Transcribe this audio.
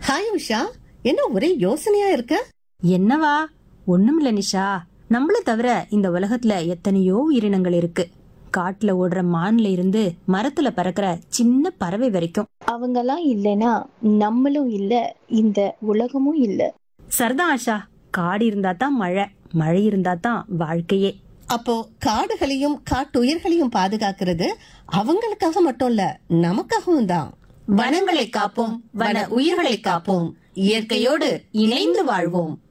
hi Usha என்ன ஒரே யோசனையா இருக்க என்னவா ஒண்ணுமில்ல நிஷா நம்மள தவிர இந்த உலகத்துல எத்தனையோ உயிரினங்கள் இருக்கு காட்டுல ஓடுற மான்ல இருந்து மரத்துல பறக்கிற சின்ன பறவை வரைக்கும் அவங்கெல்லாம் இல்லைன்னா நம்மளும் இல்ல இந்த உலகமும் இல்ல சரிதான் ஆஷா காடு இருந்தா தான் மழை மழை இருந்தா தான் வாழ்க்கையே அப்போ காடுகளையும் காட்டுயிர்களையும் பாதுகாக்கிறது அவங்களுக்காக மட்டும் இல்ல நமக்காகவும் தான் வனங்களை காப்போம் வன உயிர்களை காப்போம் இயற்கையோடு இணைந்து வாழ்வோம்